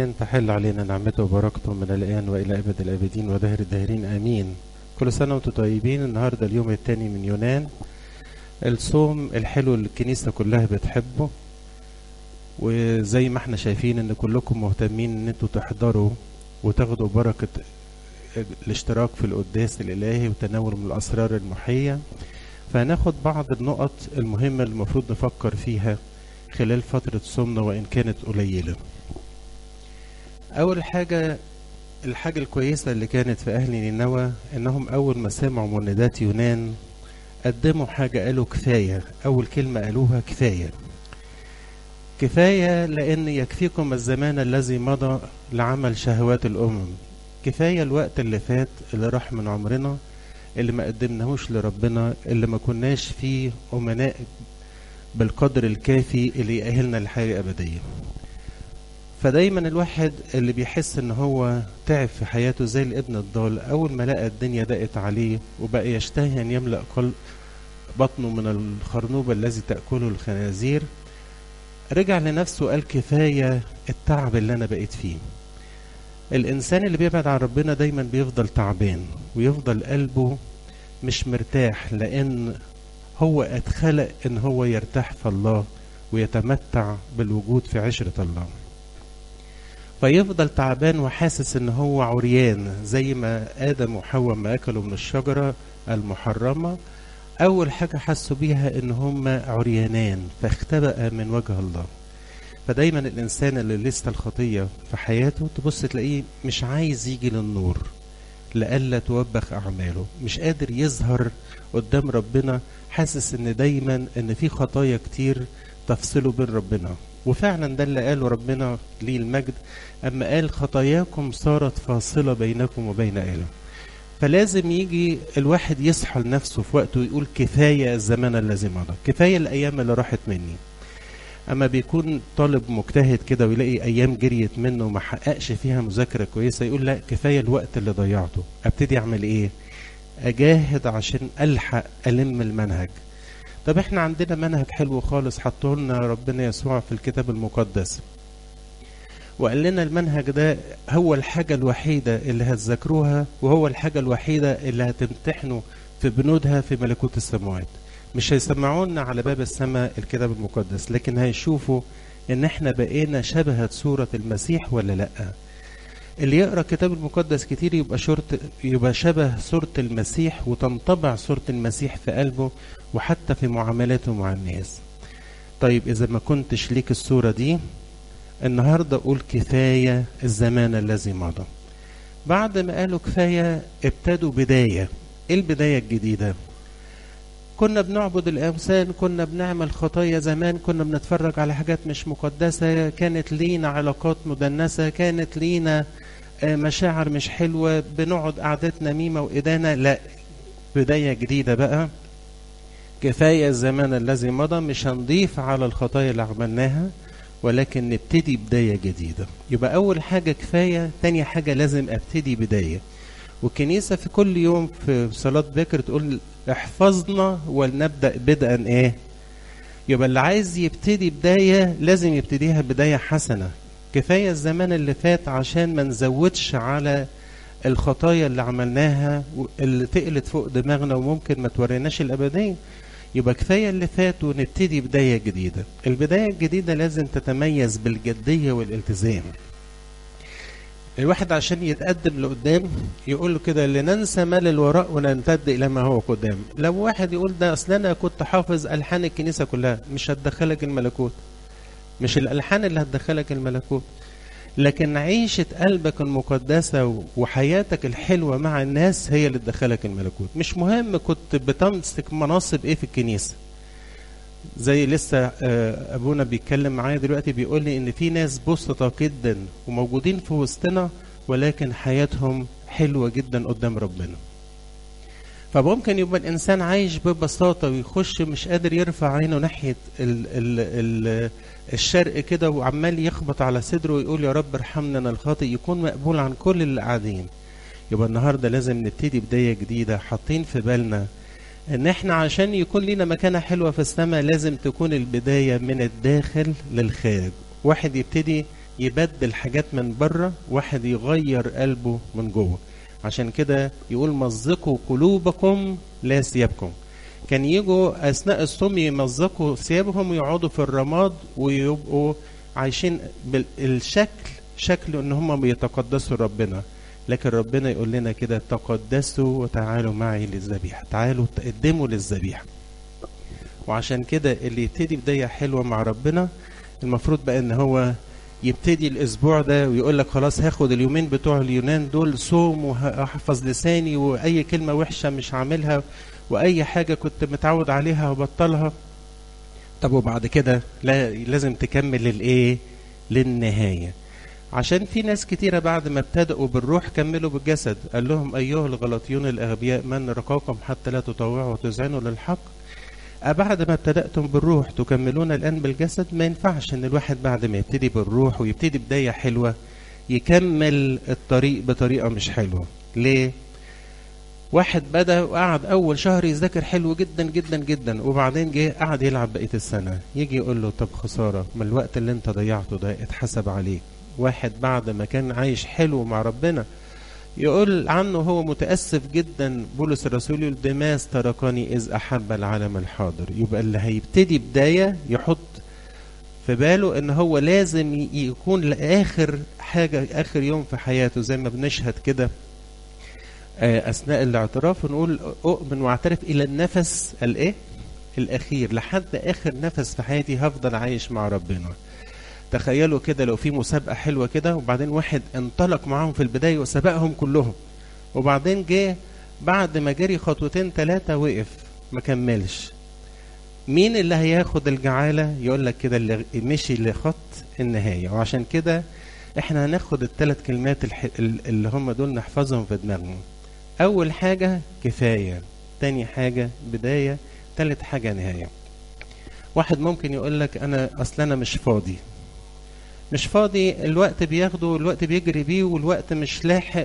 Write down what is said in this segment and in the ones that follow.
الإنسان تحل علينا نعمته وبركته من الآن وإلى أبد الآبدين ودهر الداهرين آمين كل سنة وأنتم طيبين النهاردة اليوم الثاني من يونان الصوم الحلو اللي الكنيسة كلها بتحبه وزي ما احنا شايفين ان كلكم مهتمين ان انتوا تحضروا وتاخدوا بركة الاشتراك في القداس الإلهي وتناول من الأسرار المحية فهناخد بعض النقط المهمة اللي المفروض نفكر فيها خلال فترة صومنا وإن كانت قليلة أول حاجة الحاجة الكويسة اللي كانت في أهل نينوى إنهم أول ما سمعوا منادات يونان قدموا حاجة قالوا كفاية أول كلمة قالوها كفاية كفاية لأن يكفيكم الزمان الذي مضى لعمل شهوات الأمم كفاية الوقت اللي فات اللي راح من عمرنا اللي ما قدمناهوش لربنا اللي ما كناش فيه أمناء بالقدر الكافي اللي يأهلنا للحياة الأبدية فدايما الواحد اللي بيحس ان هو تعب في حياته زي الابن الضال اول ما لقى الدنيا ضاقت عليه وبقى يشتهي ان يملأ قلب بطنه من الخرنوب الذي تأكله الخنازير رجع لنفسه وقال كفاية التعب اللي أنا بقيت فيه الإنسان اللي بيبعد عن ربنا دايما بيفضل تعبان ويفضل قلبه مش مرتاح لأن هو اتخلق إن هو يرتاح في الله ويتمتع بالوجود في عشرة الله فيفضل تعبان وحاسس ان هو عريان زي ما ادم وحواء ما اكلوا من الشجره المحرمه اول حاجه حسوا بيها ان هم عريانان فاختبأ من وجه الله فدايما الانسان اللي لسه الخطيه في حياته تبص تلاقيه مش عايز يجي للنور لئلا توبخ اعماله مش قادر يظهر قدام ربنا حاسس ان دايما ان في خطايا كتير تفصله بين ربنا وفعلا ده اللي قاله ربنا ليه المجد اما قال خطاياكم صارت فاصله بينكم وبين اله فلازم يجي الواحد يصحى لنفسه في وقته ويقول كفايه الزمان الذي مضى كفايه الايام اللي راحت مني اما بيكون طالب مجتهد كده ويلاقي ايام جريت منه وما حققش فيها مذاكره كويسه يقول لا كفايه الوقت اللي ضيعته ابتدي اعمل ايه اجاهد عشان الحق الم المنهج طب احنا عندنا منهج حلو خالص حطه لنا ربنا يسوع في الكتاب المقدس وقال لنا المنهج ده هو الحاجة الوحيدة اللي هتذاكروها وهو الحاجة الوحيدة اللي هتمتحنوا في بنودها في ملكوت السماوات مش هيسمعونا على باب السماء الكتاب المقدس لكن هيشوفوا ان احنا بقينا شبهة صورة المسيح ولا لأ اللي يقرا الكتاب المقدس كتير يبقى شرط يبقى شبه صورة المسيح وتنطبع صورة المسيح في قلبه وحتى في معاملاته مع الناس طيب إذا ما كنتش ليك الصورة دي النهاردة أقول كفاية الزمان الذي مضى بعد ما قالوا كفاية ابتدوا بداية إيه البداية الجديدة كنا بنعبد الأوثان كنا بنعمل خطايا زمان كنا بنتفرج على حاجات مش مقدسة كانت لينا علاقات مدنسة كانت لينا مشاعر مش حلوة بنقعد قعدات نميمة وإدانة لا بداية جديدة بقى كفاية الزمان الذي مضى مش هنضيف على الخطايا اللي عملناها ولكن نبتدي بداية جديدة يبقى أول حاجة كفاية تاني حاجة لازم أبتدي بداية والكنيسة في كل يوم في صلاة بكر تقول احفظنا ولنبدأ بدءا ايه يبقى اللي عايز يبتدي بداية لازم يبتديها بداية حسنة كفاية الزمان اللي فات عشان ما نزودش على الخطايا اللي عملناها اللي تقلت فوق دماغنا وممكن ما توريناش الأبدية يبقى كفاية اللي فات ونبتدي بداية جديدة البداية الجديدة لازم تتميز بالجدية والالتزام الواحد عشان يتقدم لقدام يقول له كده لننسى ما للوراء ونمتد الى ما هو قدام لو واحد يقول ده اصل انا كنت حافظ الحان الكنيسه كلها مش هتدخلك الملكوت مش الالحان اللي هتدخلك الملكوت لكن عيشة قلبك المقدسة وحياتك الحلوة مع الناس هي اللي تدخلك الملكوت مش مهم كنت بتمسك مناصب ايه في الكنيسة زي لسه ابونا بيتكلم معايا دلوقتي بيقول لي ان في ناس بسطة جدا وموجودين في وسطنا ولكن حياتهم حلوة جدا قدام ربنا فممكن يبقى الانسان عايش ببساطه ويخش مش قادر يرفع عينه ناحيه ال ال ال الشرق كده وعمال يخبط على صدره ويقول يا رب ارحمنا انا الخاطئ يكون مقبول عن كل اللي قاعدين يبقى النهارده لازم نبتدي بدايه جديده حاطين في بالنا ان احنا عشان يكون لينا مكانه حلوه في السماء لازم تكون البدايه من الداخل للخارج واحد يبتدي يبدل حاجات من بره واحد يغير قلبه من جوه عشان كده يقول مزقوا قلوبكم لا ثيابكم كان يجوا اثناء الصوم يمزقوا ثيابهم ويقعدوا في الرماد ويبقوا عايشين بالشكل شكل ان هم بيتقدسوا ربنا لكن ربنا يقول لنا كده تقدسوا وتعالوا معي للذبيحه تعالوا تقدموا للذبيحه وعشان كده اللي يبتدي بدايه حلوه مع ربنا المفروض بقى ان هو يبتدي الاسبوع ده ويقول لك خلاص هاخد اليومين بتوع اليونان دول صوم وهحفظ لساني واي كلمه وحشه مش هعملها واي حاجه كنت متعود عليها هبطلها طب وبعد كده لا لازم تكمل الايه للنهايه عشان في ناس كتيرة بعد ما ابتدأوا بالروح كملوا بالجسد قال لهم أيها الغلطيون الأغبياء من رقاكم حتى لا تطوعوا وتذعنوا للحق بعد ما ابتدأتم بالروح تكملون الآن بالجسد ما ينفعش إن الواحد بعد ما يبتدي بالروح ويبتدي بداية حلوة يكمل الطريق بطريقة مش حلوة ليه؟ واحد بدا وقعد اول شهر يذاكر حلو جدا جدا جدا وبعدين جه قعد يلعب بقيه السنه يجي يقول له طب خساره ما الوقت اللي انت ضيعته ده اتحسب عليك واحد بعد ما كان عايش حلو مع ربنا يقول عنه هو متاسف جدا بولس الرسول يقول دماس تركني اذ احب العالم الحاضر يبقى اللي هيبتدي بدايه يحط في باله ان هو لازم يكون لاخر حاجه اخر يوم في حياته زي ما بنشهد كده اثناء الاعتراف ونقول اؤمن واعترف الى النفس الايه الاخير لحد اخر نفس في حياتي هفضل عايش مع ربنا تخيلوا كده لو في مسابقه حلوه كده وبعدين واحد انطلق معاهم في البدايه وسبقهم كلهم وبعدين جه بعد ما جري خطوتين ثلاثه وقف ما كملش مين اللي هياخد الجعاله يقول لك كده اللي مشي لخط النهايه وعشان كده احنا هناخد الثلاث كلمات اللي هم دول نحفظهم في دماغنا اول حاجه كفايه تاني حاجه بدايه تالت حاجه نهايه واحد ممكن يقول لك انا اصل انا مش فاضي مش فاضي الوقت بياخده والوقت بيجري بيه والوقت مش لاحق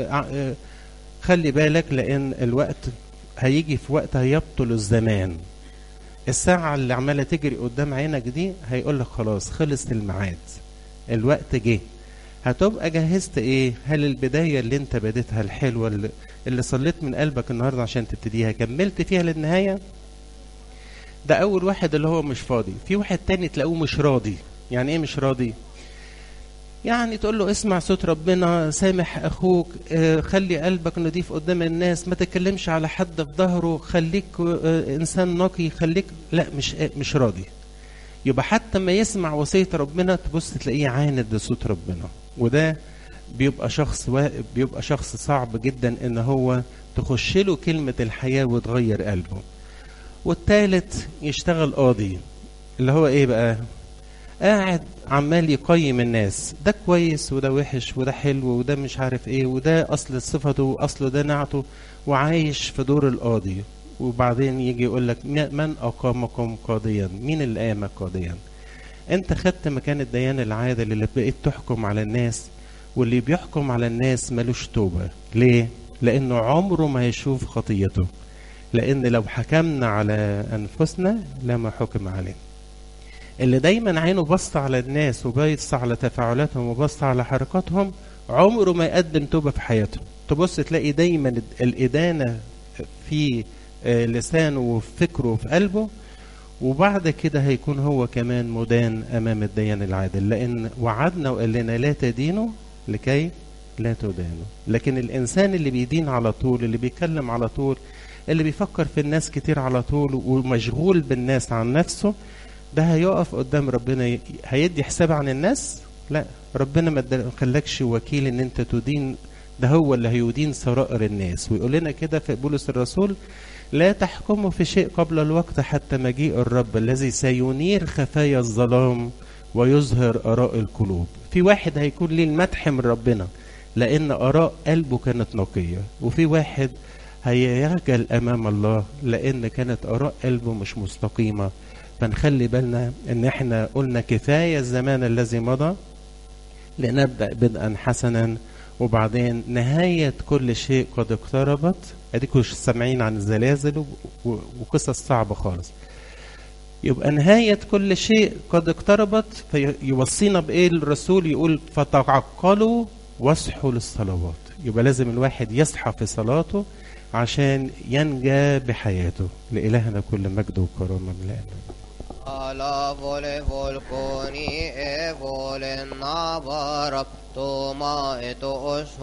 وخلي بالك لان الوقت هيجي في وقت هيبطل الزمان الساعة اللي عمالة تجري قدام عينك دي هيقول لك خلاص خلص الميعاد الوقت جه هتبقى جهزت ايه هل البداية اللي انت بديتها الحلوة اللي, اللي صليت من قلبك النهاردة عشان تبتديها كملت فيها للنهاية ده اول واحد اللي هو مش فاضي في واحد تاني تلاقوه مش راضي يعني ايه مش راضي يعني تقول له اسمع صوت ربنا سامح اخوك اه خلي قلبك نضيف قدام الناس ما تتكلمش على حد في ظهره خليك اه انسان نقي خليك لا مش اه مش راضي يبقى حتى ما يسمع وصيه ربنا تبص تلاقيه عاند لصوت ربنا وده بيبقى شخص و... بيبقى شخص صعب جدا ان هو تخش له كلمه الحياه وتغير قلبه والثالث يشتغل قاضي اللي هو ايه بقى قاعد عمال يقيم الناس ده كويس وده وحش وده حلو وده مش عارف ايه وده اصل صفته واصله ده نعته وعايش في دور القاضي وبعدين يجي يقول لك من اقامكم قاضيا مين اللي قامك قاضيا انت خدت مكان الديان العادل اللي بقيت تحكم على الناس واللي بيحكم على الناس ملوش توبة ليه لانه عمره ما هيشوف خطيته لان لو حكمنا على انفسنا لما حكم علينا اللي دايما عينه بص على الناس وبص على تفاعلاتهم وبص على حركاتهم عمره ما يقدم توبه في حياته تبص تلاقي دايما الادانه في لسانه وفي فكره وفي قلبه وبعد كده هيكون هو كمان مدان امام الديان العادل لان وعدنا وقال لنا لا تدينوا لكي لا تدانوا لكن الانسان اللي بيدين على طول اللي بيتكلم على طول اللي بيفكر في الناس كتير على طول ومشغول بالناس عن نفسه ده هيقف قدام ربنا هيدي حساب عن الناس لا ربنا ما خلاكش وكيل ان انت تدين ده هو اللي هيدين سرائر الناس ويقول لنا كده في بولس الرسول لا تحكموا في شيء قبل الوقت حتى مجيء الرب الذي سينير خفايا الظلام ويظهر اراء القلوب في واحد هيكون ليه المدح من ربنا لان اراء قلبه كانت نقيه وفي واحد هيخجل امام الله لان كانت اراء قلبه مش مستقيمه فنخلي بالنا ان احنا قلنا كفايه الزمان الذي مضى لنبدا بدءا حسنا وبعدين نهايه كل شيء قد اقتربت اديكوا سامعين عن الزلازل وقصص صعبه خالص يبقى نهاية كل شيء قد اقتربت فيوصينا بإيه الرسول يقول فتعقلوا واصحوا للصلوات يبقى لازم الواحد يصحى في صلاته عشان ينجى بحياته لإلهنا كل مجد وكرامة من الآن Alla vole volconi e vole navarap, toma et os